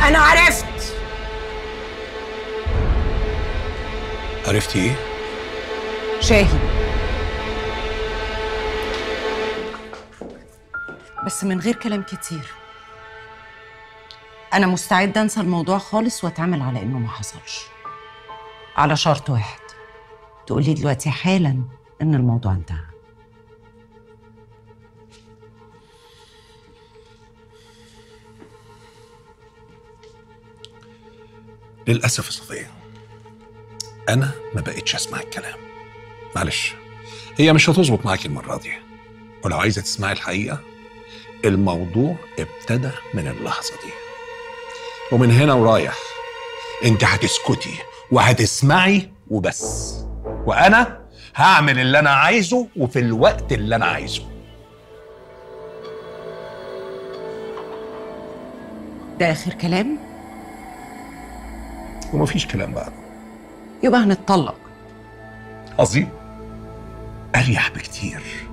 انا عرفت عرفتي ايه؟ شاهي بس من غير كلام كتير انا مستعده انسى الموضوع خالص واتعامل على انه ما حصلش على شرط واحد تقولي دلوقتي حالا ان الموضوع انتهى للأسف يا صفية أنا ما بقتش أسمع الكلام معلش هي مش هتظبط معاكي المرة دي ولو عايزة تسمعي الحقيقة الموضوع ابتدى من اللحظة دي ومن هنا ورايح انت هتسكتي وهتسمعي وبس وانا هعمل اللي انا عايزه وفي الوقت اللي انا عايزه ده اخر كلام ومفيش كلام بعده يبقى هنتطلق قصدي اريح بكتير